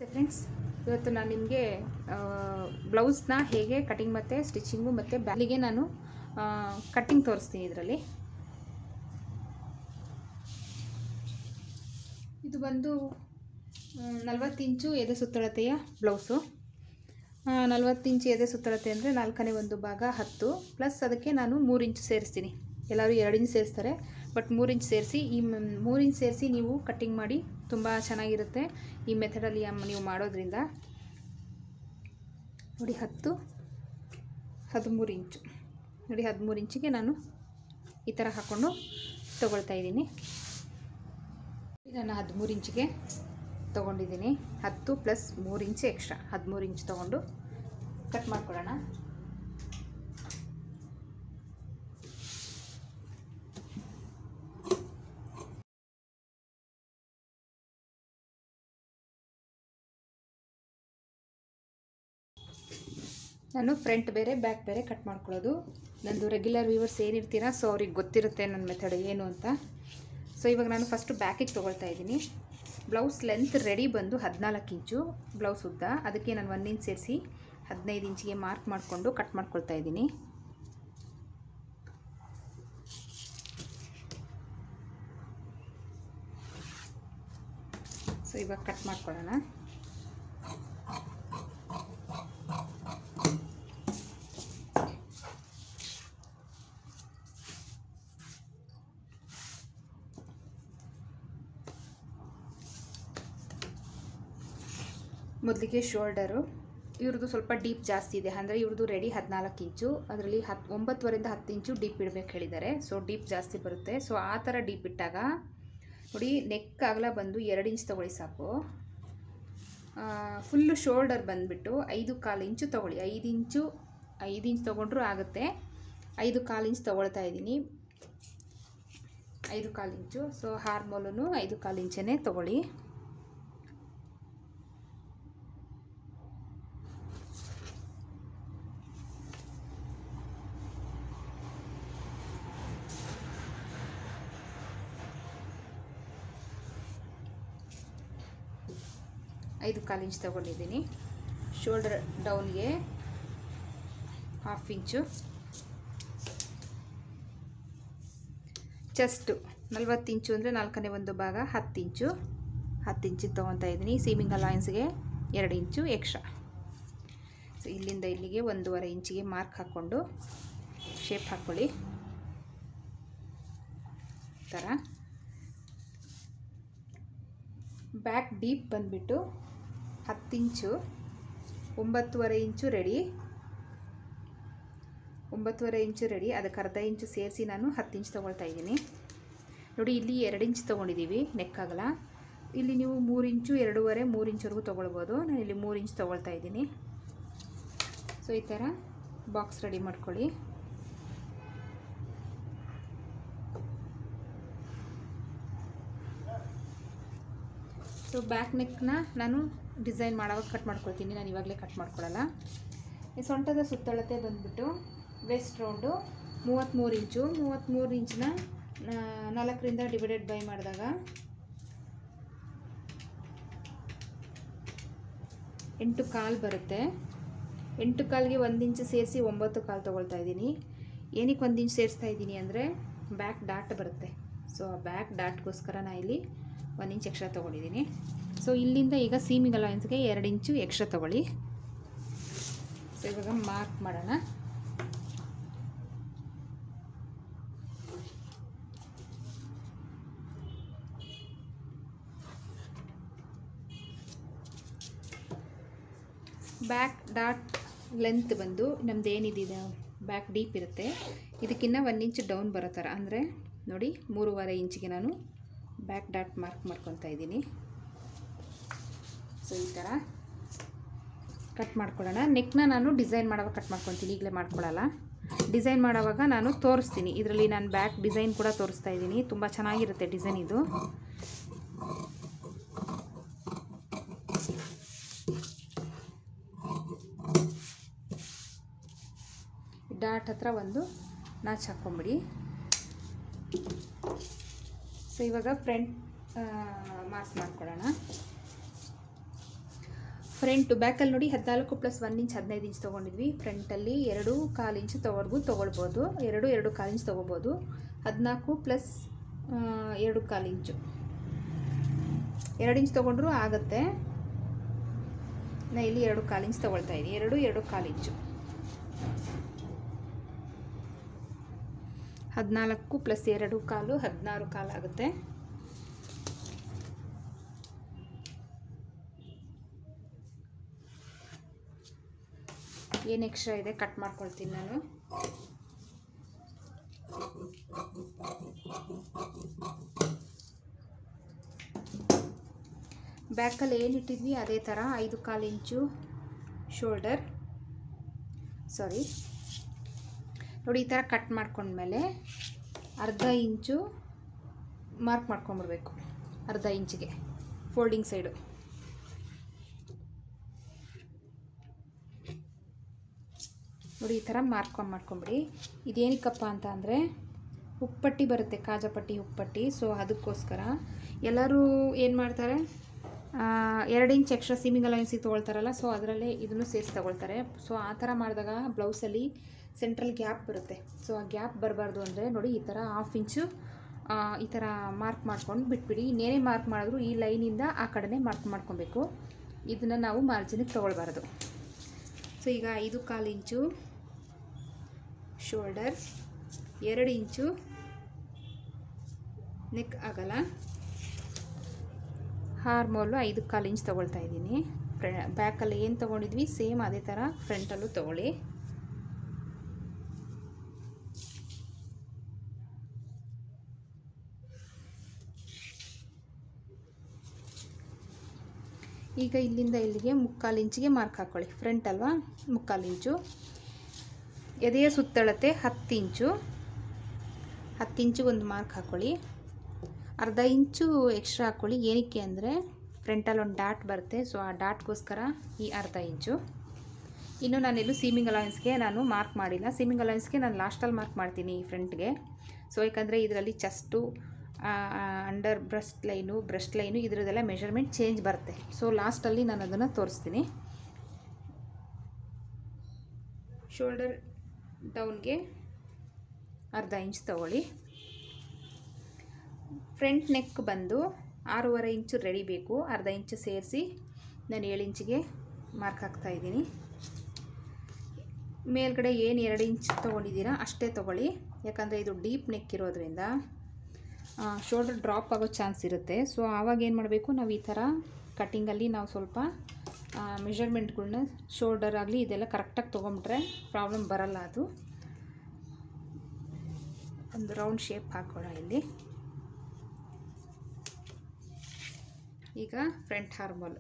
friends ಇವತ್ತು ನಾನು ನಿಮಗೆ ಬ್ಲೌಸ್ನ ಹೇಗೆ ಕಟಿಂಗ್ ಮತ್ತು ಸ್ಟಿಚಿಂಗು ಮತ್ತು ಬ್ಯಾಲಿಗೆ ನಾನು ಕಟ್ಟಿಂಗ್ ತೋರಿಸ್ತೀನಿ ಇದರಲ್ಲಿ ಇದು ಬಂದು ನಲ್ವತ್ತು ಇಂಚು ಎದೆ ಸುತ್ತಳತೆಯ ಬ್ಲೌಸು ನಲ್ವತ್ತು ಇಂಚು ಎದೆ ಸುತ್ತಳತೆ ಅಂದರೆ ನಾಲ್ಕನೇ ಒಂದು ಭಾಗ ಹತ್ತು ಪ್ಲಸ್ ಅದಕ್ಕೆ ನಾನು ಮೂರು ಇಂಚು ಸೇರಿಸ್ತೀನಿ ಎಲ್ಲರೂ ಎರಡು ಇಂಚು ಸೇರಿಸ್ತಾರೆ ಬಟ್ ಮೂರು ಇಂಚ್ ಸೇರಿಸಿ ಈ ಮೂರು ಇಂಚ್ ಸೇರಿಸಿ ನೀವು ಕಟ್ಟಿಂಗ್ ಮಾಡಿ ತುಂಬ ಚೆನ್ನಾಗಿರುತ್ತೆ ಈ ಮೆಥಡಲ್ಲಿ ನೀವು ಮಾಡೋದ್ರಿಂದ ನೋಡಿ ಹತ್ತು ಹದಿಮೂರು ಇಂಚು ನೋಡಿ ಹದಿಮೂರು ಇಂಚಿಗೆ ನಾನು ಈ ಥರ ಹಾಕ್ಕೊಂಡು ತೊಗೊಳ್ತಾ ಇದ್ದೀನಿ ನಾನು ಹದಿಮೂರು ಇಂಚಿಗೆ ತೊಗೊಂಡಿದ್ದೀನಿ ಹತ್ತು ಪ್ಲಸ್ ಮೂರು ಇಂಚು ಎಕ್ಸ್ಟ್ರಾ ಹದಿಮೂರು ಇಂಚ್ ತೊಗೊಂಡು ಕಟ್ ಮಾಡ್ಕೊಳ್ಳೋಣ ನಾನು ಫ್ರಂಟ್ ಬೇರೆ ಬ್ಯಾಕ್ ಬೇರೆ ಕಟ್ ಮಾಡ್ಕೊಳ್ಳೋದು ನಂದು ರೆಗ್ಯುಲರ್ ವ್ಯೂವರ್ಸ್ ಏನಿರ್ತೀರಾ ಸೊ ಅವ್ರಿಗೆ ಗೊತ್ತಿರುತ್ತೆ ನನ್ನ ಮೆಥಡ್ ಏನು ಅಂತ ಸೊ ಇವಾಗ ನಾನು ಫಸ್ಟು ಬ್ಯಾಕಿಗೆ ತೊಗೊಳ್ತಾ ಇದ್ದೀನಿ ಬ್ಲೌಸ್ ಲೆಂತ್ ರೆಡಿ ಬಂದು ಹದಿನಾಲ್ಕು ಇಂಚು ಬ್ಲೌಸ್ ಉದ್ದ ಅದಕ್ಕೆ ನಾನು ಒಂದು ಇಂಚ್ ಸೇರಿಸಿ ಹದಿನೈದು ಇಂಚಿಗೆ ಮಾರ್ಕ್ ಮಾಡಿಕೊಂಡು ಕಟ್ ಮಾಡ್ಕೊಳ್ತಾ ಇದ್ದೀನಿ ಸೊ ಇವಾಗ ಕಟ್ ಮಾಡ್ಕೊಳ್ಳೋಣ ಮೊದಲಿಗೆ ಶೋಲ್ಡರು ಇವ್ರದ್ದು ಸ್ವಲ್ಪ ಡೀಪ್ ಜಾಸ್ತಿ ಇದೆ ಅಂದರೆ ಇವ್ರದ್ದು ರೆಡಿ ಹದಿನಾಲ್ಕು ಇಂಚು ಅದರಲ್ಲಿ ಹತ್ತು ಒಂಬತ್ತುವರಿಂದ ಹತ್ತು ಇಂಚು ಡೀಪ್ ಇಡಬೇಕು ಹೇಳಿದ್ದಾರೆ ಸೊ ಡೀಪ್ ಜಾಸ್ತಿ ಬರುತ್ತೆ ಸೊ ಆ ಥರ ಡೀಪ್ ಇಟ್ಟಾಗ ನೋಡಿ ನೆಕ್ ಅಗಲ ಬಂದು ಎರಡು ಇಂಚ್ ತೊಗೊಳ್ಳಿ ಸಾಕು ಫುಲ್ಲು ಶೋಲ್ಡರ್ ಬಂದುಬಿಟ್ಟು ಐದು ಕಾಲು ಇಂಚು ತೊಗೊಳ್ಳಿ ಐದು ಇಂಚು ಐದು ಇಂಚ್ ತೊಗೊಂಡ್ರೂ ಆಗುತ್ತೆ ಐದು ಕಾಲು ಇಂಚ್ ತೊಗೊಳ್ತಾ ಇದ್ದೀನಿ ಐದು ಕಾಲು ಇಂಚು ಸೊ ಹಾರ್ಮೋಲೂ ಐದು ಕಾಲು ಇಂಚೇ ತೊಗೊಳ್ಳಿ ಐದು ಕಾಲು ಇಂಚ್ ತೊಗೊಂಡಿದ್ದೀನಿ ಶೋಲ್ಡರ್ ಡೌನ್ಗೆ ಹಾಫ್ ಇಂಚು ಚೆಸ್ಟು ನಲ್ವತ್ತು ಇಂಚು ಅಂದರೆ ನಾಲ್ಕನೇ ಒಂದು ಭಾಗ ಹತ್ತು ಇಂಚು ಹತ್ತು ಇಂಚಿಗೆ ತೊಗೊತಾ ಇದ್ದೀನಿ ಸೀಮಿಂಗ್ ಅಲೈನ್ಸ್ಗೆ ಎರಡು ಇಂಚು ಎಕ್ಸ್ಟ್ರಾ ಸೊ ಇಲ್ಲಿಂದ ಇಲ್ಲಿಗೆ ಒಂದೂವರೆ ಇಂಚಿಗೆ ಮಾರ್ಕ್ ಹಾಕ್ಕೊಂಡು ಶೇಪ್ ಹಾಕ್ಕೊಳ್ಳಿ ಥರ ಬ್ಯಾಕ್ ಡೀಪ್ ಬಂದುಬಿಟ್ಟು ಹತ್ತು ಇಂಚು ಒಂಬತ್ತುವರೆ ಇಂಚು ರೆಡಿ ಒಂಬತ್ತುವರೆ ಇಂಚು ರೆಡಿ ಅದಕ್ಕೆ ಅರ್ಧ ಇಂಚು ಸೇರಿಸಿ ನಾನು ಹತ್ತು ಇಂಚ್ ತೊಗೊಳ್ತಾ ಇದ್ದೀನಿ ನೋಡಿ ಇಲ್ಲಿ ಎರಡು ಇಂಚ್ ತೊಗೊಂಡಿದ್ದೀವಿ ನೆಕ್ಕಾಗಲ್ಲ ಇಲ್ಲಿ ನೀವು ಮೂರು ಇಂಚು ಎರಡೂವರೆ ಮೂರು ಇಂಚ್ವರೆಗೂ ತೊಗೊಳ್ಬೋದು ನಾನು ಇಲ್ಲಿ ಮೂರು ಇಂಚ್ ತೊಗೊಳ್ತಾ ಇದ್ದೀನಿ ಸೊ ಈ ಥರ ಬಾಕ್ಸ್ ರೆಡಿ ಮಾಡ್ಕೊಳ್ಳಿ ಸೊ ಬ್ಯಾಕ್ ನೆಕ್ನ ನಾನು ಡಿಸೈನ್ ಮಾಡೋವಾಗ ಕಟ್ ಮಾಡ್ಕೊಳ್ತೀನಿ ನಾನು ಇವಾಗಲೇ ಕಟ್ ಮಾಡ್ಕೊಳ್ಳಲ್ಲ ಈ ಸೊಂಟದ ಸುತ್ತಳತೆ ಬಂದುಬಿಟ್ಟು ವೆಸ್ಟ್ ರೌಂಡು ಮೂವತ್ತ್ಮೂರು ಇಂಚು ಮೂವತ್ತ್ಮೂರು ಇಂಚನ್ನ ನಾಲ್ಕರಿಂದ ಡಿವೈಡೆಡ್ ಬೈ ಮಾಡಿದಾಗ ಎಂಟು ಕಾಲು ಬರುತ್ತೆ ಎಂಟು ಕಾಲಿಗೆ ಒಂದು ಇಂಚು ಸೇರಿಸಿ ಒಂಬತ್ತು ಕಾಲು ತೊಗೊಳ್ತಾ ಇದ್ದೀನಿ ಏನಕ್ಕೆ ಒಂದು ಇಂಚು ಸೇರಿಸ್ತಾ ಇದ್ದೀನಿ ಅಂದರೆ ಬ್ಯಾಕ್ ಡಾಟ್ ಬರುತ್ತೆ ಸೊ ಆ ಬ್ಯಾಕ್ ಡಾಟ್ಗೋಸ್ಕರ ನಾನು ಇಲ್ಲಿ ಒಂದು ಇಂಚ್ ಎಕ್ಸ್ಟ್ರಾ ತೊಗೊಂಡಿದ್ದೀನಿ ಸೊ ಇಲ್ಲಿಂದ ಈಗ ಸೀಮಿಂಗ್ ಅಲೈನ್ಸ್ಗೆ ಎರಡು ಇಂಚು ಎಕ್ಸ್ಟ್ರಾ ತೊಗೊಳ್ಳಿ ಸೊ ಇವಾಗ ಮಾರ್ಕ್ ಮಾಡೋಣ ಬ್ಯಾಕ್ ಡಾಟ್ ಲೆಂತ್ ಬಂದು ನಮ್ದು ಏನಿದೆ ಬ್ಯಾಕ್ ಡೀಪ್ ಇರುತ್ತೆ ಇದಕ್ಕಿಂತ ಒಂದು ಇಂಚ್ ಡೌನ್ ಬರೋ ಥರ ಅಂದರೆ ನೋಡಿ ಮೂರುವರೆ ಇಂಚಿಗೆ ನಾನು ಬ್ಯಾಕ್ ಡಾಟ್ ಮಾರ್ಕ್ ಮಾಡ್ಕೊತಾ ಇದ್ದೀನಿ ಸೊ ಈ ಥರ ಕಟ್ ಮಾಡ್ಕೊಳ್ಳೋಣ ನೆಕ್ನ ನಾನು ಡಿಸೈನ್ ಮಾಡೋವಾಗ ಕಟ್ ಮಾಡ್ಕೊತೀನಿ ಈಗಲೇ ಮಾಡ್ಕೊಳ್ಳಲ್ಲ ಡಿಸೈನ್ ಮಾಡೋವಾಗ ನಾನು ತೋರಿಸ್ತೀನಿ ಇದರಲ್ಲಿ ನಾನು ಬ್ಯಾಕ್ ಡಿಸೈನ್ ಕೂಡ ತೋರಿಸ್ತಾ ಇದ್ದೀನಿ ತುಂಬ ಚೆನ್ನಾಗಿರುತ್ತೆ ಡಿಸೈನ್ ಇದು ಡಾಟ್ ಹತ್ರ ಒಂದು ನಾಚ್ ಹಾಕ್ಕೊಂಬಿಡಿ ಸೊ ಇವಾಗ ಫ್ರಂಟ್ ಮಾರ್ಕ್ ಮಾಡ್ಕೊಳ್ಳೋಣ ಫ್ರಂಟು ಬ್ಯಾಕಲ್ಲಿ ನೋಡಿ ಹದಿನಾಲ್ಕು ಪ್ಲಸ್ ಒನ್ ಇಂಚ್ ಹದಿನೈದು ಇಂಚ್ ತೊಗೊಂಡಿದ್ವಿ ಫ್ರಂಟಲ್ಲಿ ಎರಡು ಕಾಲು ಇಂಚ್ ತೊಗೊಳ್ಗೂ ತೊಗೊಳ್ಬೋದು ಎರಡು ಎರಡು ಕಾಲು ಇಂಚ್ ತೊಗೋಬೋದು ಹದಿನಾಲ್ಕು ಪ್ಲಸ್ ಎರಡು ಕಾಲು ಇಂಚು ಎರಡು ಇಂಚ್ ತೊಗೊಂಡ್ರೂ ಆಗುತ್ತೆ ನಾ ಇಲ್ಲಿ ಎರಡು ಕಾಲು ಇಂಚ್ ತೊಗೊಳ್ತಾ ಇದ್ದೀನಿ ಎರಡು ಎರಡು ಕಾಲು ಇಂಚು ಹದಿನಾಲ್ಕು ಪ್ಲಸ್ ಎರಡು ಕಾಲು ಹದಿನಾರು ಕಾಲು ಆಗುತ್ತೆ ಏನು ಎಕ್ಸ್ಟ್ರಾ ಇದೆ ಕಟ್ ಮಾಡ್ಕೊಳ್ತೀನಿ ನಾನು ಬ್ಯಾಕಲ್ಲಿ ಏನು ಇಟ್ಟಿದ್ವಿ ಅದೇ ಥರ ಐದು ಕಾಲು ಇಂಚು ಶೋಲ್ಡರ್ ಸಾರಿ ನೋಡಿ ಈ ಥರ ಕಟ್ ಮಾಡ್ಕೊಂಡ್ಮೇಲೆ ಅರ್ಧ ಇಂಚು ಮಾರ್ಕ್ ಮಾಡ್ಕೊಂಬಿಡ್ಬೇಕು ಅರ್ಧ ಇಂಚಿಗೆ ಫೋಲ್ಡಿಂಗ್ ಸೈಡು ನೋಡಿ ಈ ಥರ ಮಾರ್ಕೊಂಡು ಮಾಡ್ಕೊಂಬಿಡಿ ಇದೇನಕ್ಕಪ್ಪ ಅಂತ ಅಂದರೆ ಉಪ್ಪಟ್ಟಿ ಬರುತ್ತೆ ಕಾಜಾಪಟ್ಟಿ ಉಪ್ಪಟ್ಟಿ ಸೊ ಅದಕ್ಕೋಸ್ಕರ ಎಲ್ಲರೂ ಏನು ಮಾಡ್ತಾರೆ ಎರಡು ಇಂಚ್ ಎಕ್ಸ್ಟ್ರಾ ಸೀಮಿಂಗ್ ಅಲೈನ್ಸಿಗೆ ತೊಗೊಳ್ತಾರಲ್ಲ ಸೊ ಅದರಲ್ಲೇ ಇದನ್ನು ಸೇರಿಸಿ ತೊಗೊಳ್ತಾರೆ ಸೊ ಆ ಥರ ಮಾಡಿದಾಗ ಬ್ಲೌಸಲ್ಲಿ ಸೆಂಟ್ರಲ್ ಗ್ಯಾಪ್ ಬರುತ್ತೆ ಸೊ ಆ ಗ್ಯಾಪ್ ಬರಬಾರ್ದು ಅಂದರೆ ನೋಡಿ ಈ ಥರ ಹಾಫ್ ಇಂಚು ಈ ಥರ ಮಾರ್ಕ್ ಮಾಡ್ಕೊಂಡು ಬಿಟ್ಬಿಡಿ ಇನ್ನೇನೇ ಮಾರ್ಕ್ ಮಾಡಿದ್ರು ಈ ಲೈನಿಂದ ಆ ಕಡೆನೇ ಮಾರ್ಕ್ ಮಾಡ್ಕೊಬೇಕು ಇದನ್ನು ನಾವು ಮಾರ್ಜಿನಿಗೆ ತೊಗೊಳ್ಬಾರ್ದು ಸೊ ಈಗ ಐದು ಕಾಲು ಇಂಚು ಶೋಲ್ಡರ್ ಎರಡು ಇಂಚು ನೆಕ್ ಆಗಲ್ಲ ಹಾರ್ಮೋಲು ಐದು ಕಾಲು ಇಂಚ್ ತೊಗೊಳ್ತಾ ಇದ್ದೀನಿ ಫ್ರೆ ಬ್ಯಾಕಲ್ಲಿ ಏನು ತೊಗೊಂಡಿದ್ವಿ ಸೇಮ್ ಅದೇ ಥರ ಫ್ರಂಟಲ್ಲೂ ತೊಗೊಳ್ಳಿ ಈಗ ಇಲ್ಲಿಂದ ಇಲ್ಲಿಗೆ ಮುಕ್ಕಾಲು ಇಂಚಿಗೆ ಮಾರ್ಕ್ ಹಾಕ್ಕೊಳ್ಳಿ ಫ್ರಂಟ್ ಅಲ್ವಾ ಮುಕ್ಕಾಲು ಇಂಚು ಎದೆಯ ಸುತ್ತಳತೆ ಹತ್ತು ಇಂಚು ಹತ್ತು ಇಂಚಿಗೆ ಒಂದು ಮಾರ್ಕ್ ಹಾಕ್ಕೊಳ್ಳಿ ಅರ್ಧ ಇಂಚು ಎಕ್ಸ್ಟ್ರಾ ಹಾಕ್ಕೊಳ್ಳಿ ಏನಕ್ಕೆ ಅಂದರೆ ಫ್ರಂಟಲ್ಲಿ ಒಂದು ಡಾಟ್ ಬರುತ್ತೆ ಸೊ ಆ ಡಾಟ್ಗೋಸ್ಕರ ಈ ಅರ್ಧ ಇಂಚು ಇನ್ನು ನಾನೆಲ್ಲೂ ಸೀಮಿಂಗ್ ಅಲೈನ್ಸ್ಗೆ ನಾನು ಮಾರ್ಕ್ ಮಾಡಿಲ್ಲ ಸೀಮಿಂಗ್ ಅಲೈನ್ಸ್ಗೆ ನಾನು ಲಾಸ್ಟಲ್ಲಿ ಮಾರ್ಕ್ ಮಾಡ್ತೀನಿ ಈ ಫ್ರಂಟ್ಗೆ ಸೊ ಯಾಕಂದರೆ ಇದರಲ್ಲಿ chest under breast line breast line ಇದರದೆಲ್ಲ ಮೆಷರ್ಮೆಂಟ್ ಚೇಂಜ್ ಬರುತ್ತೆ ಸೊ ಲಾಸ್ಟಲ್ಲಿ ನಾನು ಅದನ್ನು ತೋರಿಸ್ತೀನಿ ಶೋಲ್ಡರ್ ಡೌನ್ಗೆ ಅರ್ಧ ಇಂಚ್ ತಗೊಳ್ಳಿ ಫ್ರಂಟ್ ನೆಕ್ ಬಂದು ಆರೂವರೆ ಇಂಚು ರೆಡಿ ಬೇಕು ಅರ್ಧ ಇಂಚು ಸೇರಿಸಿ ನಾನು ಏಳು ಇಂಚಿಗೆ ಮಾರ್ಕ್ ಹಾಕ್ತಾ ಇದ್ದೀನಿ ಮೇಲ್ಗಡೆ ಏನು ಎರಡು ಇಂಚ್ ತೊಗೊಂಡಿದ್ದೀರಾ ಅಷ್ಟೇ ತೊಗೊಳ್ಳಿ ಯಾಕಂದರೆ ಇದು ಡೀಪ್ ನೆಕ್ ಇರೋದ್ರಿಂದ ಶೋಲ್ಡರ್ ಡ್ರಾಪ್ ಆಗೋ ಚಾನ್ಸ್ ಇರುತ್ತೆ ಸೊ ಆವಾಗ ಏನು ಮಾಡಬೇಕು ನಾವು ಈ ಥರ ಕಟ್ಟಿಂಗಲ್ಲಿ ನಾವು ಸ್ವಲ್ಪ ಮೆಷರ್ಮೆಂಟ್ಗಳ್ನ ಶೋಲ್ಡರ್ ಆಗಲಿ ಇದೆಲ್ಲ ಕರೆಕ್ಟಾಗಿ ತೊಗೊಂಬಿಟ್ರೆ ಪ್ರಾಬ್ಲಮ್ ಬರಲ್ಲ ಅದು ಒಂದು ರೌಂಡ್ ಶೇಪ್ ಹಾಕೋಣ ಇಲ್ಲಿ ಈಗ ಫ್ರಂಟ್ ಹಾರ್ಮೋಲ್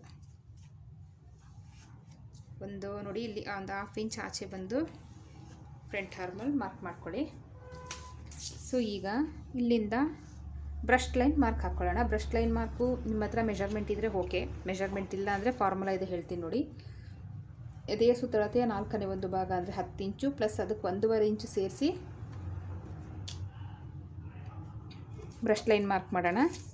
ಒಂದು ನೋಡಿ ಇಲ್ಲಿ ಒಂದು ಹಾಫ್ ಇಂಚ್ ಆಚೆ ಬಂದು ಫ್ರಂಟ್ ಹಾರ್ಮೋಲ್ ಮಾರ್ಕ್ ಮಾಡ್ಕೊಳ್ಳಿ ಸೊ ಈಗ ಇಲ್ಲಿಂದ ಬ್ರಷ್ ಲೈನ್ ಮಾರ್ಕ್ ಹಾಕ್ಕೊಳ್ಳೋಣ ಬ್ರಷ್ ಲೈನ್ ಮಾರ್ಕು ನಿಮ್ಮ ಹತ್ರ ಮೆಷರ್ಮೆಂಟ್ ಇದ್ದರೆ ಓಕೆ ಮೆಷರ್ಮೆಂಟ್ ಇಲ್ಲ ಅಂದರೆ ಫಾರ್ಮುಲಾ ಇದೆ ಹೇಳ್ತೀನಿ ನೋಡಿ ಎದೆಯ ಸುತ್ತಳತೆಯ ನಾಲ್ಕನೇ ಒಂದು ಭಾಗ ಅಂದರೆ ಹತ್ತು ಇಂಚು ಪ್ಲಸ್ ಅದಕ್ಕೆ ಒಂದೂವರೆ ಇಂಚು ಸೇರಿಸಿ ಬ್ರಷ್ ಲೈನ್ ಮಾರ್ಕ್ ಮಾಡೋಣ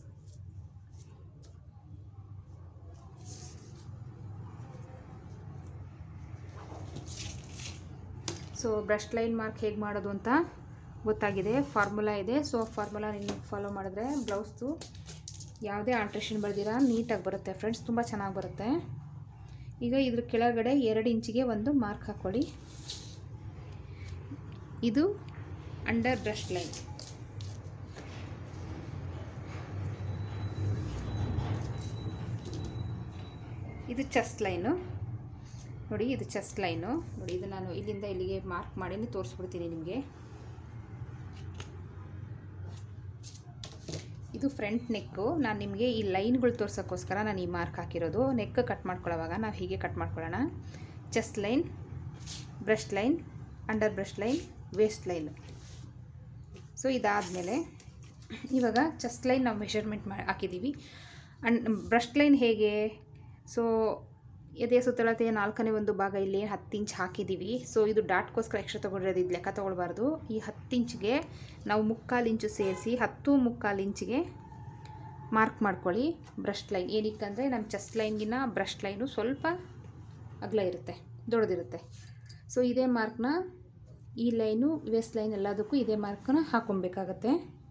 ಸೊ ಬ್ರಷ್ ಲೈನ್ ಮಾರ್ಕ್ ಹೇಗೆ ಮಾಡೋದು ಅಂತ ಗೊತ್ತಾಗಿದೆ ಫಾರ್ಮುಲಾ ಇದೆ ಸೊ ಫಾರ್ಮುಲಾ ನೀವು ಫಾಲೋ ಮಾಡಿದ್ರೆ ಬ್ಲೌಸ್ದು ಯಾವುದೇ ಆಲ್ಟ್ರೇಷನ್ ಬರ್ದಿರ ನೀಟಾಗಿ ಬರುತ್ತೆ ಫ್ರೆಂಡ್ಸ್ ತುಂಬ ಚೆನ್ನಾಗಿ ಬರುತ್ತೆ ಈಗ ಇದ್ರ ಕೆಳಗಡೆ ಎರಡು ಇಂಚಿಗೆ ಒಂದು ಮಾರ್ಕ್ ಹಾಕ್ಕೊಳ್ಳಿ ಇದು ಅಂಡರ್ ಬ್ರಷ್ ಲೈನ್ ಇದು ಚೆಸ್ಟ್ ಲೈನು ನೋಡಿ ಇದು ಚೆಸ್ಟ್ ಲೈನು ನೋಡಿ ಇದು ನಾನು ಇಲ್ಲಿಂದ ಇಲ್ಲಿಗೆ ಮಾರ್ಕ್ ಮಾಡಿ ತೋರಿಸ್ಬಿಡ್ತೀನಿ ನಿಮಗೆ ಇದು ಫ್ರಂಟ್ ನೆಕ್ಕು ನಾನು ನಿಮಗೆ ಈ ಲೈನ್ಗಳು ತೋರ್ಸೋಕ್ಕೋಸ್ಕರ ನಾನು ಈ ಮಾರ್ಕ್ ಹಾಕಿರೋದು ನೆಕ್ ಕಟ್ ಮಾಡ್ಕೊಳ್ಳೋವಾಗ ನಾವು ಹೀಗೆ ಕಟ್ ಮಾಡ್ಕೊಳ್ಳೋಣ chest line brush line under ಬ್ರಷ್ ಲೈನ್ ವೇಸ್ಟ್ ಲೈನ್ ಸೊ ಇದಾದಮೇಲೆ ಇವಾಗ ಚೆಸ್ಟ್ ಲೈನ್ ನಾವು ಮೆಷರ್ಮೆಂಟ್ ಮಾಡಿ ಹಾಕಿದ್ದೀವಿ ಅಂಡ್ ಬ್ರಷ್ ಲೈನ್ ಹೇಗೆ ಸೊ ಎದೆಯ ಸುತ್ತಳತೆಯ ನಾಲ್ಕನೇ ಒಂದು ಭಾಗ ಇಲ್ಲಿ ಹತ್ತು ಇಂಚ್ ಹಾಕಿದ್ದೀವಿ ಸೊ ಇದು ಡಾಟ್ಗೋಸ್ಕರ ಎಕ್ಸ್ಟ್ರಾ ತೊಗೊಂಡಿರೋದು ಇದು ಲೆಕ್ಕ ತೊಗೊಳ್ಬಾರ್ದು ಈ ಹತ್ತು ಇಂಚಿಗೆ ನಾವು ಮುಕ್ಕಾಲು ಇಂಚು ಸೇರಿಸಿ ಹತ್ತು ಮುಕ್ಕಾಲು ಇಂಚಿಗೆ ಮಾರ್ಕ್ ಮಾಡ್ಕೊಳ್ಳಿ ಬ್ರಷ್ ಲೈನ್ ಏನಕ್ಕಂದರೆ ನಮ್ಮ ಚೆಸ್ಟ್ ಲೈನ್ಗಿನ ಬ್ರಷ್ ಲೈನು ಸ್ವಲ್ಪ ಅಗಲ ಇರುತ್ತೆ ದೊಡ್ಡದಿರುತ್ತೆ ಸೊ ಇದೇ ಮಾರ್ಕ್ನ ಈ ಲೈನು ವೆಸ್ಟ್ ಲೈನ್ ಎಲ್ಲದಕ್ಕೂ ಇದೇ ಮಾರ್ಕ್ನ ಹಾಕೊಬೇಕಾಗತ್ತೆ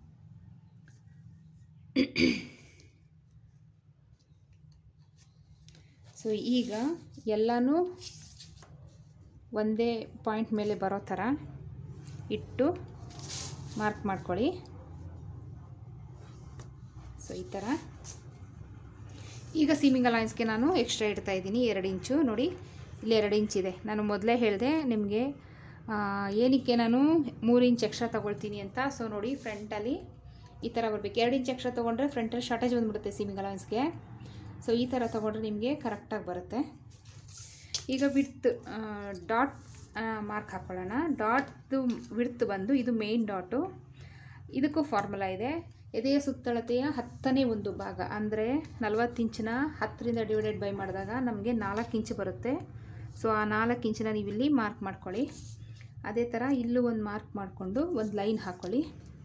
ಸೊ ಈಗ ಎಲ್ಲನೂ ಒಂದೇ ಪಾಯಿಂಟ್ ಮೇಲೆ ಬರೋ ಥರ ಇಟ್ಟು ಮಾರ್ಕ್ ಮಾಡ್ಕೊಳ್ಳಿ ಸೊ ಈ ಥರ ಈಗ ಸೀಮಿಂಗ್ ಅಲೈನ್ಸ್ಗೆ ನಾನು ಎಕ್ಸ್ಟ್ರಾ ಇಡ್ತಾ ಇದ್ದೀನಿ ಎರಡು ಇಂಚು ನೋಡಿ ಇಲ್ಲಿ ಎರಡು ಇಂಚ್ ಇದೆ ನಾನು ಮೊದಲೇ ಹೇಳಿದೆ ನಿಮಗೆ ಏನಕ್ಕೆ ನಾನು ಮೂರು ಇಂಚ್ ಎಕ್ಸ್ಟ್ರಾ ತೊಗೊಳ್ತೀನಿ ಅಂತ ಸೊ ನೋಡಿ ಫ್ರಂಟಲ್ಲಿ ಈ ಥರ ಬರಬೇಕು ಎರಡು ಇಂಚ್ ಎಕ್ಸ್ಟ್ರಾ ತೊಗೊಂಡ್ರೆ ಫ್ರಂಟಲ್ಲಿ ಶಾರ್ಟೇಜ್ ಬಂದುಬಿಡುತ್ತೆ ಸೀಮಿಂಗ್ ಅಲೈನ್ಸ್ಗೆ ಸೊ ಈ ಥರ ತೊಗೊಂಡ್ರೆ ನಿಮಗೆ ಕರೆಕ್ಟಾಗಿ ಬರುತ್ತೆ ಈಗ ವಿಡ್ತ್ ಡಾಟ್ ಮಾರ್ಕ್ ಹಾಕ್ಕೊಳ್ಳೋಣ ಡಾಟ್ದು ವಿಡ್ತ್ ಬಂದು ಇದು ಮೇನ್ ಡಾಟು ಇದಕ್ಕೂ ಫಾರ್ಮುಲಾ ಇದೆ ಎದೆಯ ಸುತ್ತಳತೆಯ ಹತ್ತನೇ ಒಂದು ಭಾಗ ಅಂದರೆ ನಲ್ವತ್ತು ಇಂಚಿನ ಹತ್ತರಿಂದ ಡಿವೈಡೆಡ್ ಬೈ ಮಾಡಿದಾಗ ನಮಗೆ ನಾಲ್ಕು ಇಂಚು ಬರುತ್ತೆ ಸೊ ಆ ನಾಲ್ಕು ಇಂಚನ್ನ ನೀವು ಇಲ್ಲಿ ಮಾರ್ಕ್ ಮಾಡ್ಕೊಳ್ಳಿ ಅದೇ ಥರ ಇಲ್ಲೂ ಒಂದು ಮಾರ್ಕ್ ಮಾಡಿಕೊಂಡು ಒಂದು ಲೈನ್ ಹಾಕ್ಕೊಳ್ಳಿ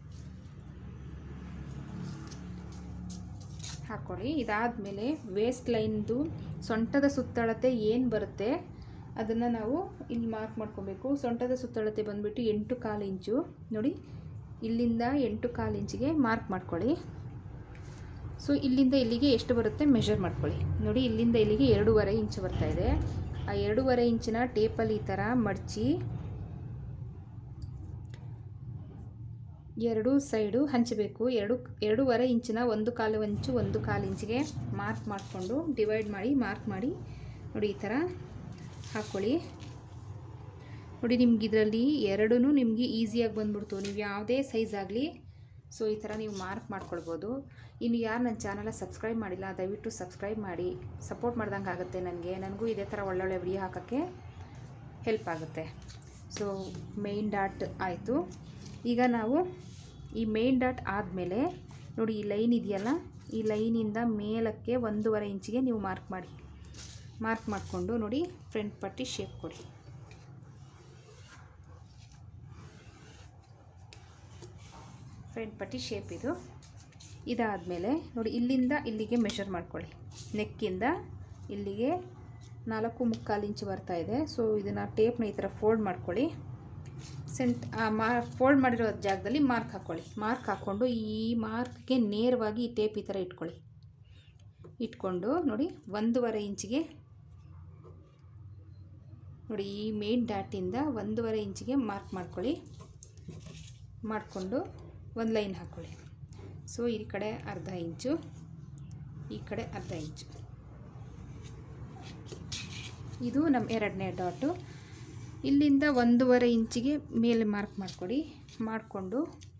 ಹಾಕ್ಕೊಳ್ಳಿ ಇದಾದಮೇಲೆ ವೇಸ್ಟ್ ಲೈನ್ದು ಸೊಂಟದ ಸುತ್ತಳತೆ ಏನು ಬರುತ್ತೆ ಅದನ್ನು ನಾವು ಇಲ್ಲಿ ಮಾರ್ಕ್ ಮಾಡ್ಕೊಬೇಕು ಸೊಂಟದ ಸುತ್ತಳತೆ ಬಂದುಬಿಟ್ಟು ಎಂಟು ಕಾಲು ಇಂಚು ನೋಡಿ ಇಲ್ಲಿಂದ ಎಂಟು ಕಾಲು ಇಂಚಿಗೆ ಮಾರ್ಕ್ ಮಾಡ್ಕೊಳ್ಳಿ ಸೊ ಇಲ್ಲಿಂದ ಇಲ್ಲಿಗೆ ಎಷ್ಟು ಬರುತ್ತೆ ಮೆಷರ್ ಮಾಡ್ಕೊಳ್ಳಿ ನೋಡಿ ಇಲ್ಲಿಂದ ಇಲ್ಲಿಗೆ ಎರಡೂವರೆ ಇಂಚು ಬರ್ತಾ ಇದೆ ಆ ಎರಡೂವರೆ ಇಂಚಿನ ಟೇಪಲ್ಲಿ ಈ ಥರ ಮಡಚಿ ಎರಡು ಸೈಡು ಹಂಚಬೇಕು ಎರಡು ಎರಡೂವರೆ ಇಂಚಿನ ಒಂದು ಕಾಲು ಇಂಚು ಒಂದು ಕಾಲು ಇಂಚಿಗೆ ಮಾರ್ಕ್ ಮಾಡಿಕೊಂಡು ಡಿವೈಡ್ ಮಾಡಿ ಮಾರ್ಕ್ ಮಾಡಿ ನೋಡಿ ಈ ಥರ ಹಾಕ್ಕೊಳ್ಳಿ ನೋಡಿ ನಿಮ್ಗೆ ಇದರಲ್ಲಿ ಎರಡೂ ನಿಮಗೆ ಈಸಿಯಾಗಿ ಬಂದ್ಬಿಡ್ತು ನೀವು ಯಾವುದೇ ಸೈಜ್ ಆಗಲಿ ಸೊ ಈ ಥರ ನೀವು ಮಾರ್ಕ್ ಮಾಡ್ಕೊಳ್ಬೋದು ಇನ್ನು ಯಾರು ನನ್ನ ಚಾನಲ ಸಬ್ಸ್ಕ್ರೈಬ್ ಮಾಡಿಲ್ಲ ದಯವಿಟ್ಟು ಸಬ್ಸ್ಕ್ರೈಬ್ ಮಾಡಿ ಸಪೋರ್ಟ್ ಮಾಡ್ದಂಗೆ ಆಗುತ್ತೆ ನನಗೆ ನನಗೂ ಇದೇ ಥರ ಒಳ್ಳೊಳ್ಳೆ ವಿಡಿಯೋ ಹಾಕೋಕ್ಕೆ ಹೆಲ್ಪ್ ಆಗುತ್ತೆ ಸೊ ಮೇಯ್ನ್ ಡಾಟ್ ಆಯಿತು ಈಗ ನಾವು ಈ ಮೇನ್ ಡಾಟ್ ಆದಮೇಲೆ ನೋಡಿ ಈ ಲೈನ್ ಇದೆಯಲ್ಲ ಈ ಲೈನಿಂದ ಮೇಲಕ್ಕೆ ಒಂದೂವರೆ ಇಂಚಿಗೆ ನೀವು ಮಾರ್ಕ್ ಮಾಡಿ ಮಾರ್ಕ್ ಮಾಡಿಕೊಂಡು ನೋಡಿ ಫ್ರಂಟ್ ಪಟ್ಟಿ ಶೇಪ್ ಕೊಡಿ ಫ್ರಂಟ್ ಪಟ್ಟಿ ಶೇಪ್ ಇದು ಇದಾದಮೇಲೆ ನೋಡಿ ಇಲ್ಲಿಂದ ಇಲ್ಲಿಗೆ ಮೆಷರ್ ಮಾಡ್ಕೊಳ್ಳಿ ನೆಕ್ಕಿಂದ ಇಲ್ಲಿಗೆ ನಾಲ್ಕು ಮುಕ್ಕಾಲು ಇಂಚು ಬರ್ತಾ ಇದೆ ಸೊ ಇದನ್ನು ಟೇಪ್ನ ಈ ಥರ ಫೋಲ್ಡ್ ಮಾಡ್ಕೊಳ್ಳಿ ಸೆಂಟ್ ಮಾ ಫೋಲ್ಡ್ ಮಾಡಿರೋ ಜಾಗದಲ್ಲಿ ಮಾರ್ಕ್ ಹಾಕ್ಕೊಳ್ಳಿ ಮಾರ್ಕ್ ಹಾಕ್ಕೊಂಡು ಈ ಮಾರ್ಕ್ಗೆ ನೇರವಾಗಿ ಈ ಟೇಪ್ ಈ ಥರ ಇಟ್ಕೊಳ್ಳಿ ಇಟ್ಕೊಂಡು ನೋಡಿ ಒಂದೂವರೆ ಇಂಚಿಗೆ ನೋಡಿ ಈ ಮೇನ್ ಡಾಟಿಂದ ಒಂದೂವರೆ ಇಂಚಿಗೆ ಮಾರ್ಕ್ ಮಾಡ್ಕೊಳ್ಳಿ ಮಾಡಿಕೊಂಡು ಒಂದು ಲೈನ್ ಹಾಕ್ಕೊಳ್ಳಿ ಸೊ ಈ ಕಡೆ ಅರ್ಧ ಇಂಚು ಈ ಕಡೆ ಅರ್ಧ ಇಂಚು ಇದು ನಮ್ಮ ಎರಡನೇ ಡಾಟು ಇಲ್ಲಿಂದ ಒಂದೂವರೆ ಇಂಚಿಗೆ ಮೇಲೆ ಮಾರ್ಕ್ ಮಾಡಿಕೊಡಿ ಮಾಡಿಕೊಂಡು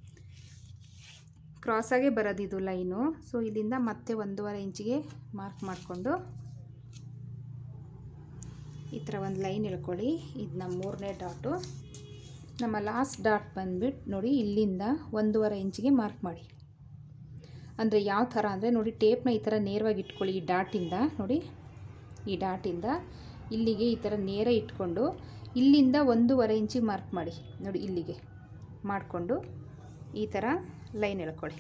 ಕ್ರಾಸಾಗೆ ಬರೋದು ಇದು ಲೈನು ಸೊ ಇಲ್ಲಿಂದ ಮತ್ತೆ ಒಂದೂವರೆ ಇಂಚಿಗೆ ಮಾರ್ಕ್ ಮಾಡಿಕೊಂಡು ಈ ಥರ ಒಂದು ಲೈನ್ ಇಳ್ಕೊಳ್ಳಿ ಇದು ನಮ್ಮ ಮೂರನೇ ಡಾಟು ನಮ್ಮ ಲಾಸ್ಟ್ ಡಾಟ್ ಬಂದ್ಬಿಟ್ಟು ನೋಡಿ ಇಲ್ಲಿಂದ ಒಂದೂವರೆ ಇಂಚಿಗೆ ಮಾರ್ಕ್ ಮಾಡಿ ಅಂದರೆ ಯಾವ ಥರ ಅಂದರೆ ನೋಡಿ ಟೇಪ್ನ ಈ ಥರ ನೇರವಾಗಿ ಇಟ್ಕೊಳ್ಳಿ ಈ ಡಾಟಿಂದ ನೋಡಿ ಈ ಡಾಟಿಂದ ಇಲ್ಲಿಗೆ ಈ ಥರ ನೇರ ಇಟ್ಕೊಂಡು ಇಲ್ಲಿಂದ ಒಂದೂವರೆ ಇಂಚಿಗೆ ಮಾರ್ಕ್ ಮಾಡಿ ನೋಡಿ ಇಲ್ಲಿಗೆ ಮಾಡಿಕೊಂಡು ಈ ಥರ ಲೈನ್ ಎಳ್ಕೊಳ್ಳಿ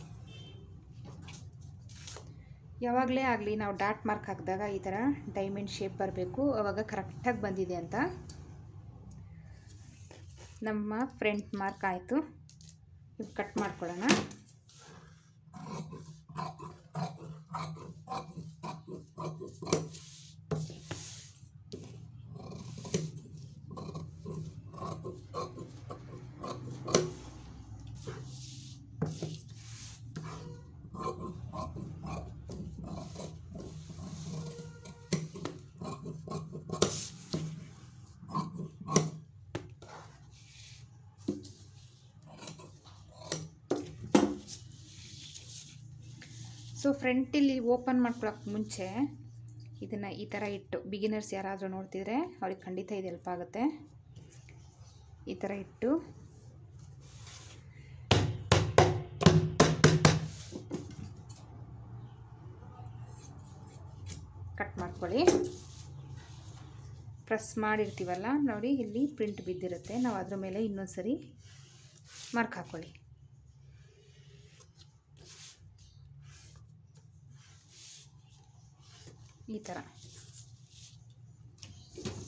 ಯಾವಾಗಲೇ ಆಗಲಿ ನಾವು ಡಾಟ್ ಮಾರ್ಕ್ ಹಾಕಿದಾಗ ಈ ಥರ ಡೈಮಂಡ್ ಶೇಪ್ ಬರಬೇಕು ಅವಾಗ ಕರೆಕ್ಟಾಗಿ ಬಂದಿದೆ ಅಂತ ನಮ್ಮ ಫ್ರಂಟ್ ಮಾರ್ಕ್ ಆಯಿತು ಇವು ಕಟ್ ಮಾಡ್ಕೊಳ್ಳೋಣ ಸೊ ಫ್ರಂಟಲ್ಲಿ ಓಪನ್ ಮಾಡ್ಕೊಳಕ್ಕೆ ಮುಂಚೆ ಇದನ್ನು ಈ ಥರ ಇಟ್ಟು ಬಿಗಿನರ್ಸ್ ಯಾರಾದರೂ ನೋಡ್ತಿದ್ರೆ ಅವ್ರಿಗೆ ಖಂಡಿತ ಇದು ಹೆಲ್ಪ್ ಆಗುತ್ತೆ ಈ ಥರ ಇಟ್ಟು ಕಟ್ ಮಾಡ್ಕೊಳ್ಳಿ ಪ್ರೆಸ್ ಮಾಡಿರ್ತೀವಲ್ಲ ನೋಡಿ ಇಲ್ಲಿ ಪ್ರಿಂಟ್ ಬಿದ್ದಿರುತ್ತೆ ನಾವು ಅದ್ರ ಮೇಲೆ ಇನ್ನೊಂದು ಸರಿ ಮಾರ್ಕ್ ಹಾಕ್ಕೊಳ್ಳಿ ಈ ಥರ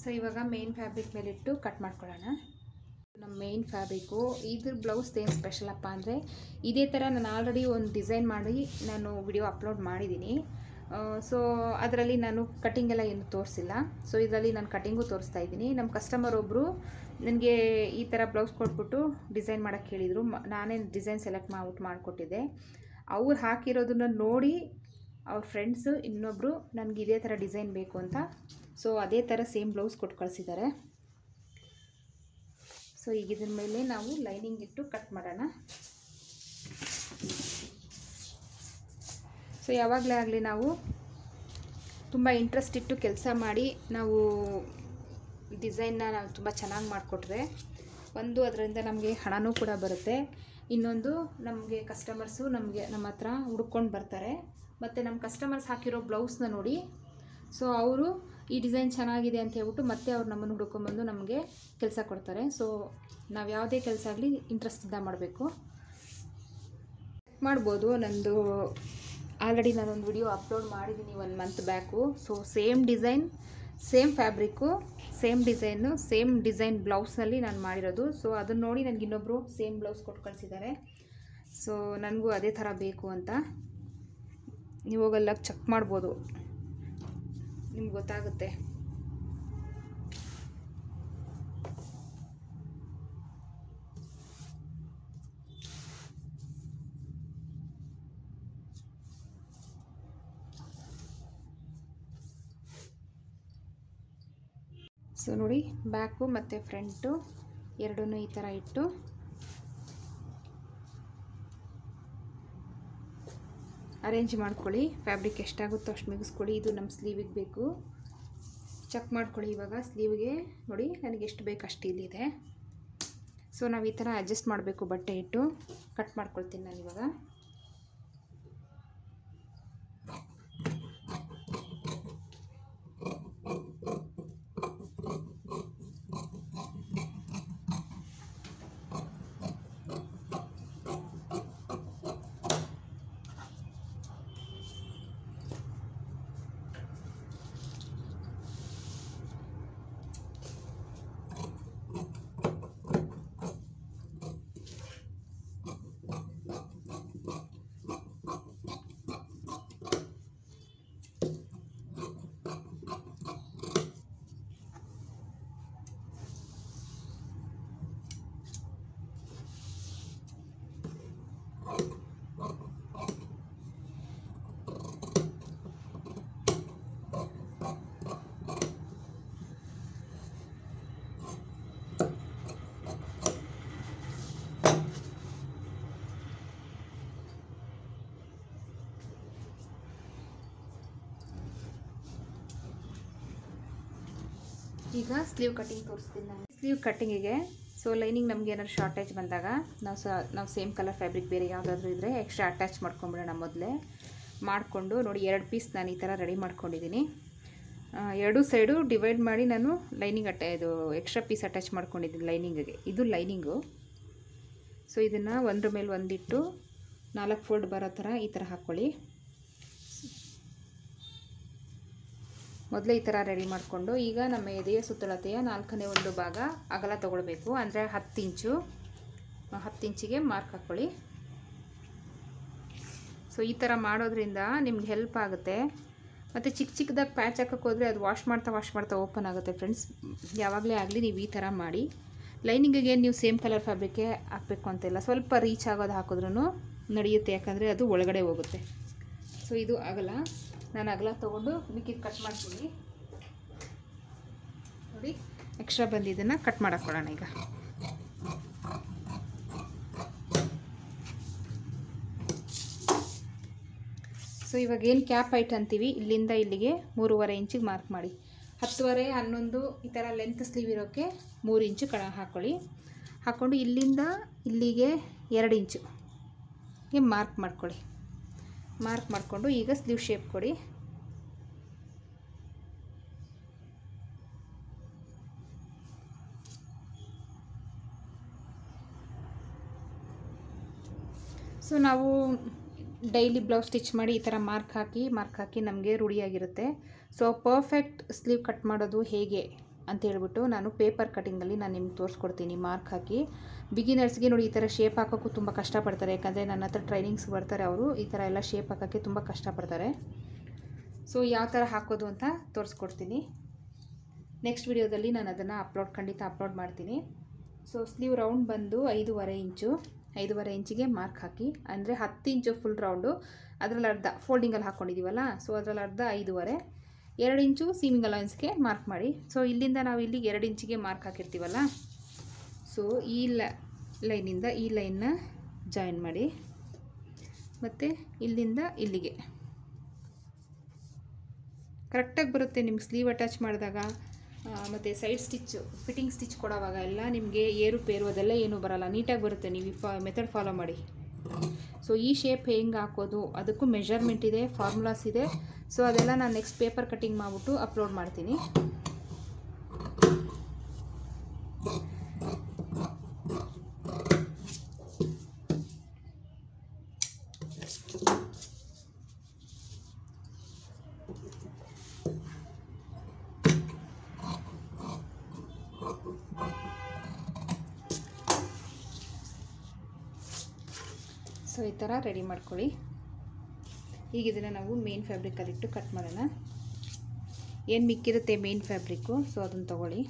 ಇವಾಗ ಮೇನ್ ಫ್ಯಾಬ್ರಿಕ್ ಮೇಲಿಟ್ಟು ಕಟ್ ಮಾಡ್ಕೊಳ್ಳೋಣ ನಮ್ಮ ಮೇನ್ ಫ್ಯಾಬ್ರಿಕ್ಕು ಇದ್ರ ಬ್ಲೌಸ್ ಏನು ಸ್ಪೆಷಲ್ ಅಪ್ಪ ಅಂದರೆ ಇದೇ ಥರ ನಾನು ಆಲ್ರೆಡಿ ಒಂದು ಡಿಸೈನ್ ಮಾಡಿ ನಾನು ವಿಡಿಯೋ ಅಪ್ಲೋಡ್ ಮಾಡಿದ್ದೀನಿ ಸೊ ಅದರಲ್ಲಿ ನಾನು ಕಟಿಂಗ್ ಎಲ್ಲ ಏನು ತೋರಿಸಿಲ್ಲ ಸೊ ಇದರಲ್ಲಿ ನಾನು ಕಟಿಂಗು ತೋರಿಸ್ತಾ ಇದ್ದೀನಿ ನಮ್ಮ ಕಸ್ಟಮರ್ ಒಬ್ಬರು ನನಗೆ ಈ ಥರ ಬ್ಲೌಸ್ ಕೊಟ್ಬಿಟ್ಟು ಡಿಸೈನ್ ಮಾಡೋಕ್ಕೆ ಹೇಳಿದರು ಮ ನಾನೇ ಡಿಸೈನ್ ಸೆಲೆಕ್ಟ್ ಮಾಡ್ಬಿಟ್ಟು ಮಾಡಿಕೊಟ್ಟಿದ್ದೆ ಅವ್ರು ಹಾಕಿರೋದನ್ನ ನೋಡಿ ಅವ್ರ ಫ್ರೆಂಡ್ಸು ಇನ್ನೊಬ್ಬರು ನನಗೆ ಇದೇ ಥರ ಡಿಸೈನ್ ಬೇಕು ಅಂತ ಸೊ ಅದೇ ಥರ ಸೇಮ್ ಬ್ಲೌಸ್ ಕೊಟ್ಟು ಕಳಿಸಿದ್ದಾರೆ ಸೊ ಈಗ ಇದ್ರ ಮೇಲೆ ನಾವು ಲೈನಿಂಗ್ ಇಟ್ಟು ಕಟ್ ಮಾಡೋಣ ಸೊ ಯಾವಾಗಲೇ ಆಗಲಿ ನಾವು ತುಂಬ ಇಂಟ್ರೆಸ್ಟ್ ಇಟ್ಟು ಕೆಲಸ ಮಾಡಿ ನಾವು ಡಿಸೈನ್ನ ನಾವು ತುಂಬ ಚೆನ್ನಾಗಿ ಮಾಡಿಕೊಟ್ರೆ ಒಂದು ಅದರಿಂದ ನಮಗೆ ಹಣನೂ ಕೂಡ ಬರುತ್ತೆ ಇನ್ನೊಂದು ನಮಗೆ ಕಸ್ಟಮರ್ಸು ನಮಗೆ ನಮ್ಮ ಹತ್ರ ಹುಡ್ಕೊಂಡು ಬರ್ತಾರೆ ಮತ್ತು ನಮ್ಮ ಕಸ್ಟಮರ್ಸ್ ಹಾಕಿರೋ ಬ್ಲೌಸ್ನ ನೋಡಿ ಸೊ ಅವರು ಈ ಡಿಸೈನ್ ಚೆನ್ನಾಗಿದೆ ಅಂತ ಹೇಳ್ಬಿಟ್ಟು ಮತ್ತೆ ಅವ್ರು ನಮ್ಮನ್ನು ಹುಡ್ಕೊಂಬಂದು ನಮಗೆ ಕೆಲಸ ಕೊಡ್ತಾರೆ ಸೊ ನಾವು ಯಾವುದೇ ಕೆಲಸ ಆಗಲಿ ಇಂಟ್ರೆಸ್ಟಿಂದ ಮಾಡಬೇಕು ಮಾಡ್ಬೋದು ನಂದು ಆಲ್ರೆಡಿ ನಾನೊಂದು ವಿಡಿಯೋ ಅಪ್ಲೋಡ್ ಮಾಡಿದ್ದೀನಿ one month back so same design same fabric same design same design ಬ್ಲೌಸ್ನಲ್ಲಿ ನಾನು ಮಾಡಿರೋದು ಸೊ ಅದನ್ನು ನೋಡಿ ನನಗೆ ಇನ್ನೊಬ್ಬರು ಸೇಮ್ ಬ್ಲೌಸ್ ಕೊಟ್ಟು ಕಳಿಸಿದ್ದಾರೆ ಸೊ ನನಗೂ ಅದೇ ಥರ ಬೇಕು ಅಂತ ನೀವು ಹೋಗಲ್ಲ ಚೆಕ್ ಮಾಡ್ಬೋದು ನಿಮ್ಗೆ ಗೊತ್ತಾಗುತ್ತೆ ಸೊ ನೋಡಿ ಬ್ಯಾಕು ಮತ್ತು ಫ್ರಂಟು ಎರಡೂ ಈ ಥರ ಇಟ್ಟು ಅರೇಂಜ್ ಮಾಡ್ಕೊಳ್ಳಿ ಫ್ಯಾಬ್ರಿಕ್ ಎಷ್ಟಾಗುತ್ತೋ ಅಷ್ಟು ಮಿಗಿಸ್ಕೊಳ್ಳಿ ಇದು ನಮ್ಮ ಸ್ಲೀವಿಗೆ ಬೇಕು ಚೆಕ್ ಮಾಡ್ಕೊಳ್ಳಿ ಇವಾಗ ಸ್ಲೀವ್ಗೆ ನೋಡಿ ನನಗೆ ಎಷ್ಟು ಬೇಕು ಅಷ್ಟು ಇಲ್ಲಿದೆ ಸೊ ನಾವು ಈ ಥರ ಅಡ್ಜಸ್ಟ್ ಮಾಡಬೇಕು ಬಟ್ಟೆ ಇಟ್ಟು ಕಟ್ ಮಾಡ್ಕೊಳ್ತೀನಿ ನಾನು ಇವಾಗ ಈಗ ಸ್ಲೀವ್ ಕಟಿಂಗ್ ತೋರಿಸ್ತೀನಿ ನಾನು ಸ್ಲೀವ್ ಕಟ್ಟಿಂಗಿಗೆ ಸೊ ಲೈನಿಂಗ್ ನಮ್ಗೆ ಏನಾದ್ರು ಶಾರ್ಟೇಜ್ ಬಂದಾಗ ನಾವು ಸ ನಾವು ಸೇಮ್ ಕಲರ್ ಫ್ಯಾಬ್ರಿಕ್ ಬೇರೆ ಯಾವುದಾದ್ರೂ ಇದ್ದರೆ ಎಕ್ಸ್ಟ್ರಾ ಅಟ್ಯಾಚ್ ಮಾಡ್ಕೊಂಬಿಡೋಣ ಮೊದಲೇ ಮಾಡಿಕೊಂಡು ನೋಡಿ ಎರಡು ಪೀಸ್ ನಾನು ಈ ಥರ ರೆಡಿ ಮಾಡ್ಕೊಂಡಿದ್ದೀನಿ ಆ, ಎರಡೂ ಸೈಡು ಡಿವೈಡ್ ಮಾಡಿ ನಾನು ಲೈನಿಂಗ್ ಅಟ್ಟ ಇದು ಎಕ್ಸ್ಟ್ರಾ ಪೀಸ್ ಅಟ್ಯಾಚ್ ಮಾಡ್ಕೊಂಡಿದ್ದೀನಿ ಲೈನಿಂಗಿಗೆ ಇದು ಲೈನಿಂಗು ಸೊ ಇದನ್ನು ಒಂದ್ರ ಮೇಲೆ ಒಂದಿಟ್ಟು ನಾಲ್ಕು ಫೋಲ್ಡ್ ಬರೋ ಥರ ಈ ಥರ ಹಾಕ್ಕೊಳ್ಳಿ ಮೊದಲೇ ಈ ಥರ ರೆಡಿ ಮಾಡಿಕೊಂಡು ಈಗ ನಮ್ಮ ಎದೆಯ ಸುತ್ತಳತೆಯ ನಾಲ್ಕನೇ ಒಂದು ಭಾಗ ಅಗಲ ತೊಗೊಳ್ಬೇಕು ಅಂದರೆ ಹತ್ತು ಇಂಚು ಆ, ಹತ್ತು ಇಂಚಿಗೆ ಮಾರ್ಕ್ ಹಾಕ್ಕೊಳ್ಳಿ ಸೊ ಈ ಥರ ಮಾಡೋದ್ರಿಂದ ನಿಮ್ಗೆ ಹೆಲ್ಪ್ ಆಗುತ್ತೆ ಮತ್ತು ಚಿಕ್ಕ ಚಿಕ್ಕದಾಗಿ ಪ್ಯಾಚ್ ಹಾಕಕ್ಕೆ ಹೋದರೆ ಅದು ವಾಶ್ ಮಾಡ್ತಾ ವಾಶ್ ಮಾಡ್ತಾ ಓಪನ್ ಆಗುತ್ತೆ ಫ್ರೆಂಡ್ಸ್ ಯಾವಾಗಲೇ ಆಗಲಿ ನೀವು ಈ ಥರ ಮಾಡಿ ಲೈನಿಂಗಿಗೆ ನೀವು ಸೇಮ್ ಕಲರ್ ಫ್ಯಾಬ್ರಿಕ್ಕೆ ಹಾಕಬೇಕು ಅಂತಿಲ್ಲ ಸ್ವಲ್ಪ ರೀಚ್ ಆಗೋದು ಹಾಕಿದ್ರೂ ನಡೆಯುತ್ತೆ ಯಾಕಂದರೆ ಅದು ಒಳಗಡೆ ಹೋಗುತ್ತೆ ಸೊ ಇದು ಆಗಲ್ಲ ನಾನು ಅಗಲ ತೊಗೊಂಡು ಮಿಕ್ಕಿದ್ದು ಕಟ್ ಮಾಡ್ತೀನಿ ನೋಡಿ ಎಕ್ಸ್ಟ್ರಾ ಬಂದಿದ್ದನ್ನು ಕಟ್ ಮಾಡಕ್ಕೊಡೋಣ ಈಗ ಸೊ ಇವಾಗ ಏನು ಕ್ಯಾಪ್ ಹೈಟ್ ಅಂತೀವಿ ಇಲ್ಲಿಂದ ಇಲ್ಲಿಗೆ ಮೂರುವರೆ ಇಂಚಿಗೆ ಮಾರ್ಕ್ ಮಾಡಿ ಹತ್ತುವರೆ ಹನ್ನೊಂದು ಈ ಥರ ಲೆಂತ್ ಸ್ಲೀವ್ ಇರೋಕ್ಕೆ ಮೂರು ಇಂಚು ಕಣ ಹಾಕ್ಕೊಳ್ಳಿ ಹಾಕ್ಕೊಂಡು ಇಲ್ಲಿಂದ ಇಲ್ಲಿಗೆ ಎರಡು ಇಂಚು ಗೆ ಮಾರ್ಕ್ ಮಾಡ್ಕೊಳ್ಳಿ ಮಾರ್ಕ್ ಮಾಡಿಕೊಂಡು ಈಗ ಸ್ಲೀವ್ ಶೇಪ್ ಕೊಡಿ ಸೊ ನಾವು ಡೈಲಿ ಬ್ಲೌಸ್ ಸ್ಟಿಚ್ ಮಾಡಿ ಈ ಥರ ಮಾರ್ಕ್ ಹಾಕಿ ಮಾರ್ಕ್ ಹಾಕಿ ನಮಗೆ ರೂಢಿಯಾಗಿರುತ್ತೆ ಸೊ ಪರ್ಫೆಕ್ಟ್ ಸ್ಲೀವ್ ಕಟ್ ಮಾಡೋದು ಹೇಗೆ ಅಂತ ಹೇಳ್ಬಿಟ್ಟು ನಾನು ಪೇಪರ್ ಕಟಿಂಗಲ್ಲಿ ನಾನು ನಿಮ್ಗೆ ತೋರಿಸ್ಕೊಡ್ತೀನಿ ಮಾರ್ಕ್ ಹಾಕಿ ಬಿಗಿನರ್ಸ್ಗೆ ನೋಡಿ ಈ ಥರ ಶೇಪ್ ಹಾಕೋಕ್ಕೂ ತುಂಬ ಕಷ್ಟಪಡ್ತಾರೆ ಯಾಕಂದರೆ ನನ್ನ ಹತ್ರ ಟ್ರೈನಿಂಗ್ಸ್ ಬರ್ತಾರೆ ಅವರು ಈ ಥರ ಎಲ್ಲ ಶೇಪ್ ಹಾಕೋಕ್ಕೆ ತುಂಬ ಕಷ್ಟಪಡ್ತಾರೆ ಸೊ ಯಾವ ಥರ ಹಾಕೋದು ಅಂತ ತೋರಿಸ್ಕೊಡ್ತೀನಿ ನೆಕ್ಸ್ಟ್ ವಿಡಿಯೋದಲ್ಲಿ ನಾನು ಅದನ್ನು ಅಪ್ಲೋಡ್ ಖಂಡಿತ ಅಪ್ಲೋಡ್ ಮಾಡ್ತೀನಿ ಸೊ ಸ್ಲೀವ್ ರೌಂಡ್ ಬಂದು ಐದೂವರೆ ಇಂಚು ಐದೂವರೆ ಇಂಚಿಗೆ ಮಾರ್ಕ್ ಹಾಕಿ ಅಂದರೆ ಹತ್ತು ಇಂಚು ಫುಲ್ ರೌಂಡು ಅದರಲ್ಲಿ ಅರ್ಧ ಫೋಲ್ಡಿಂಗಲ್ಲಿ ಹಾಕ್ಕೊಂಡಿದ್ದೀವಲ್ಲ ಸೊ ಅದರಲ್ಲಿ ಅರ್ಧ ಐದೂವರೆ ಎರಡು ಇಂಚು ಸೀಮಿಂಗ್ ಅಲೈನ್ಸ್ಗೆ ಮಾರ್ಕ್ ಮಾಡಿ ಸೊ ಇಲ್ಲಿಂದ ನಾವು ಇಲ್ಲಿಗೆ ಎರಡು ಇಂಚಿಗೆ ಮಾರ್ಕ್ ಹಾಕಿರ್ತೀವಲ್ಲ ಸೊ ಈ ಲ ಲೈನಿಂದ ಈ ಲೈನ್ನ ಜಾಯಿನ್ ಮಾಡಿ ಮತ್ತು ಇಲ್ಲಿಂದ ಇಲ್ಲಿಗೆ ಕರೆಕ್ಟಾಗಿ ಬರುತ್ತೆ ನಿಮ್ಗೆ ಸ್ಲೀವ್ ಅಟ್ಯಾಚ್ ಮಾಡಿದಾಗ ಮತ್ತು ಸೈಡ್ ಸ್ಟಿಚ್ ಫಿಟ್ಟಿಂಗ್ ಸ್ಟಿಚ್ ಕೊಡೋವಾಗ ಎಲ್ಲ ನಿಮಗೆ ಏರುಪೇರು ಅದೆಲ್ಲ ಏನೂ ಬರಲ್ಲ ನೀಟಾಗಿ ಬರುತ್ತೆ ನೀವು ಈ ಫಾ ಮೆಥಡ್ ಫಾಲೋ ಮಾಡಿ ಸೊ ಈ ಶೇಪ್ ಹೆಂಗೆ ಹಾಕೋದು ಅದಕ್ಕೂ ಮೆಷರ್ಮೆಂಟ್ ಇದೆ ಫಾರ್ಮುಲಾಸ್ ಇದೆ ಸೊ ಅದೆಲ್ಲ ನಾನು ನೆಕ್ಸ್ಟ್ ಪೇಪರ್ ಕಟ್ಟಿಂಗ್ ಮಾಡಿಬಿಟ್ಟು ಅಪ್ಲೋಡ್ ಮಾಡ್ತೀನಿ ಸೊ ಈ ಥರ ರೆಡಿ ಮಾಡ್ಕೊಳ್ಳಿ ಈಗ ಇದನ್ನು ನಾವು ಮೇನ್ ಫ್ಯಾಬ್ರಿಕಲ್ಲಿಟ್ಟು ಕಟ್ ಮಾಡೋಣ ಏನು ಮಿಕ್ಕಿರುತ್ತೆ ಮೇನ್ ಫ್ಯಾಬ್ರಿಕ್ಕು ಸೊ ಅದನ್ನು ತಗೊಳ್ಳಿ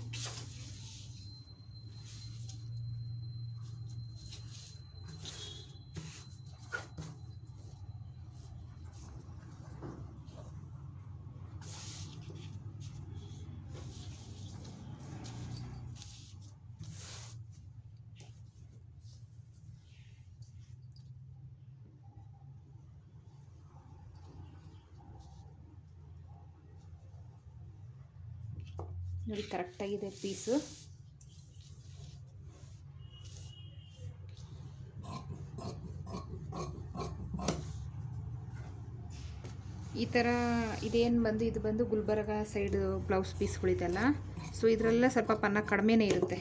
ನೋಡಿ ಕರೆಕ್ಟಾಗಿದೆ ಪೀಸು ಈ ಥರ ಇದೇನು ಬಂದು ಇದು ಬಂದು ಗುಲ್ಬರ್ಗ ಸೈಡ್ ಬ್ಲೌಸ್ ಪೀಸ್ಗಳಿದೆಲ್ಲ ಸೊ ಇದರೆಲ್ಲ ಸ್ವಲ್ಪ ಪನ್ನ ಕಡಿಮೆನೇ ಇರುತ್ತೆ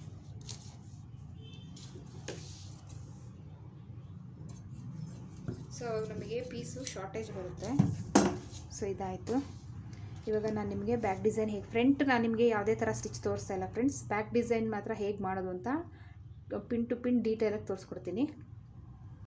ಸೊ ನಮಗೆ ಪೀಸು ಶಾರ್ಟೇಜ್ ಬರುತ್ತೆ ಸೊ ಇದಾಯಿತು ಇವಾಗ ನಾನು ನಿಮಗೆ ಬ್ಯಾಕ್ ಡಿಸೈನ್ ಹೇಗೆ ಫ್ರಂಟ್ ನಾನು ನಿಮಗೆ ಯಾವುದೇ ಥರ ಸ್ಟಿಚ್ ತೋರಿಸ್ತಾ ಇಲ್ಲ ಫ್ರೆಂಡ್ಸ್ ಬ್ಯಾಕ್ ಡಿಸೈನ್ ಮಾತ್ರ ಹೇಗೆ ಮಾಡೋದು ಅಂತ ಪಿನ್ ಟು ಪಿನ್ ಡೀಟೇಲಾಗಿ ತೋರಿಸ್ಕೊಡ್ತೀನಿ